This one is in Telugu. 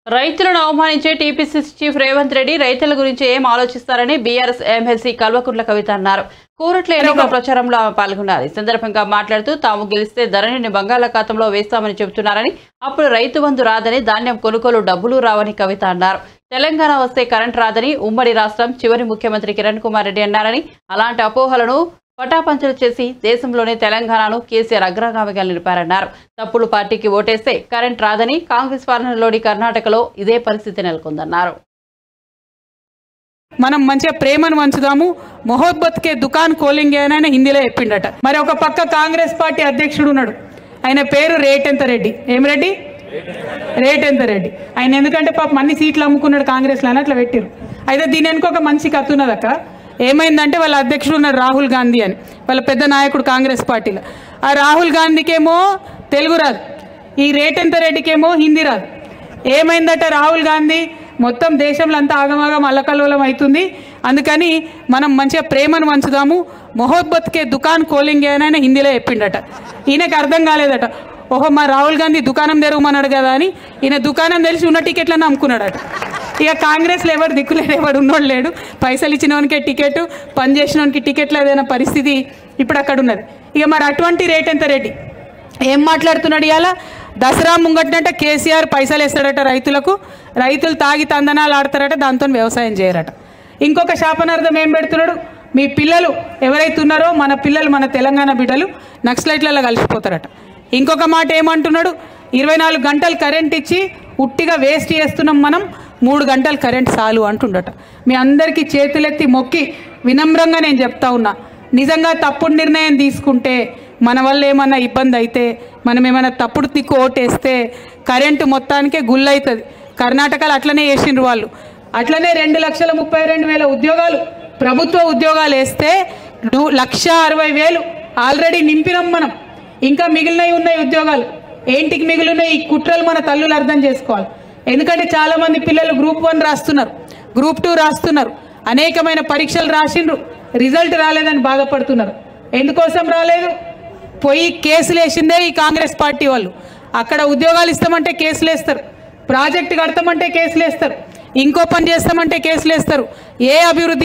రైతులను అవమానించే టీపీసీసీ చీఫ్ రేవంత్ రెడ్డి రైతుల గురించి ఏం ఆలోచిస్తారని బీఆర్ఎస్ ఎమ్మెల్సీ కల్వకుంట్ల కవిత అన్నారు కోరట్ల ఎన్నికల ప్రచారంలో ఆమె పాల్గొన్నారు ఈ సందర్భంగా మాట్లాడుతూ తాము గెలిస్తే ధరణిని బంగాళాఖాతంలో వేస్తామని చెబుతున్నారని అప్పుడు రైతు బంధు రాదని ధాన్యం కొనుగోలు డబ్బులు రావని కవిత అన్నారు తెలంగాణ వస్తే కరెంట్ రాదని ఉమ్మడి రాష్ట్రం చివరి ముఖ్యమంత్రి కిరణ్ కుమార్ రెడ్డి అన్నారని అలాంటి అపోహలను పటాపంచలు చేసి దేశంలోనే తెలంగాణను కేసీఆర్ అగ్రగామిగా నిలిపారన్నారు తప్పుడు పార్టీకి ఓటేస్తే కరెంట్ రాదని కాంగ్రెస్ పాలనలోని కర్ణాటకలో ఇదే పరిస్థితి నెలకొందన్నారు మనం మంచిగా ప్రేమను పంచుదాము మొహబ్బత్కే దుకాన్ కోలింగే అని ఆయన హిందీలో చెప్పిండట మరి ఒక పక్క కాంగ్రెస్ పార్టీ అధ్యక్షుడు ఉన్నాడు ఆయన పేరు రేటెంత రెడ్డి ఏం రెడ్డి రేటెంత రెడ్డి ఆయన ఎందుకంటే పాపం అన్ని సీట్లు అమ్ముకున్నాడు కాంగ్రెస్లో అని అట్లా పెట్టారు అయితే దీని వెనుక ఒక మంచి కథ ఉన్నదక్క ఏమైందంటే వాళ్ళ అధ్యక్షుడు ఉన్నాడు రాహుల్ గాంధీ అని వాళ్ళ పెద్ద నాయకుడు కాంగ్రెస్ పార్టీలో ఆ రాహుల్ గాంధీకేమో తెలుగు రాదు ఈ రేటెంత రెడ్డికేమో హిందీ రాదు ఏమైందట రాహుల్ గాంధీ మొత్తం దేశంలో అంతా ఆగమాగం అల్లకల్లోలం అవుతుంది అందుకని మనం మంచిగా ప్రేమను పంచుదాము మొహబ్బత్కే దుకాన్ కోలింగే అని ఆయన హిందీలో చెప్పిండట ఈయనకు అర్థం కాలేదట ఓహో మా రాహుల్ గాంధీ దుకాణం తెరవమన్నాడు కదా అని ఈయన దుకాణం తెలిసి ఉన్న టికెట్లను అమ్ముకున్నాడట ఇక కాంగ్రెస్లో ఎవరు దిక్కులేడు ఎవడు ఉన్నోడు లేడు పైసలు ఇచ్చిన వానికే టికెట్ పని చేసిన వానికి టికెట్లు ఏదైనా పరిస్థితి ఇప్పుడు అక్కడ ఉన్నది ఇక మరి అటువంటి రేట్ ఎంత రెడ్డి ఏం మాట్లాడుతున్నాడు ఇవాళ దసరా ముంగట్నంట కేసీఆర్ పైసలు వేస్తాడట రైతులకు రైతులు తాగి తందనాలు ఆడతారట దాంతో వ్యవసాయం చేయరట ఇంకొక శాపనార్థం ఏం పెడుతున్నాడు మీ పిల్లలు ఎవరైతే ఉన్నారో మన పిల్లలు మన తెలంగాణ బిడ్డలు నక్సలైట్లలో కలిసిపోతారట ఇంకొక మాట ఏమంటున్నాడు ఇరవై నాలుగు గంటలు కరెంట్ ఇచ్చి ఉట్టిగా వేస్ట్ చేస్తున్నాం మనం మూడు గంటలు కరెంట్ చాలు అంటుండట మీ అందరికీ చేతులెత్తి మొక్కి వినమ్రంగా నేను చెప్తా ఉన్నా నిజంగా తప్పుడు నిర్ణయం తీసుకుంటే మన వల్ల ఏమన్నా ఇబ్బంది అయితే మనం ఏమైనా తప్పుడు తిక్కు ఓటేస్తే కరెంటు మొత్తానికే గుల్లవుతుంది కర్ణాటకలో అట్లనే వేసిండ్రు వాళ్ళు అట్లనే రెండు లక్షల ముప్పై రెండు వేల ఉద్యోగాలు ప్రభుత్వ ఉద్యోగాలు వేస్తే డు- లక్ష అరవై వేలు ఆల్రెడీ నింపినాం మనం ఇంకా మిగిలినవి ఉన్నాయి ఉద్యోగాలు ఏంటికి మిగిలినాయి ఈ కుట్రలు మన తల్లులు అర్థం చేసుకోవాలి ఎందుకంటే చాలా మంది పిల్లలు గ్రూప్ వన్ రాస్తున్నారు గ్రూప్ టూ రాస్తున్నారు అనేకమైన పరీక్షలు రాసిండ్రు రిజల్ట్ రాలేదని బాధపడుతున్నారు ఎందుకోసం రాలేదు పోయి కేసులు వేసిందే ఈ కాంగ్రెస్ పార్టీ వాళ్ళు అక్కడ ఉద్యోగాలు ఇస్తామంటే కేసులు వేస్తారు ప్రాజెక్టు కడతామంటే కేసులు వేస్తారు ఇంకో పని చేస్తామంటే కేసులు వేస్తారు ఏ అభివృద్ధి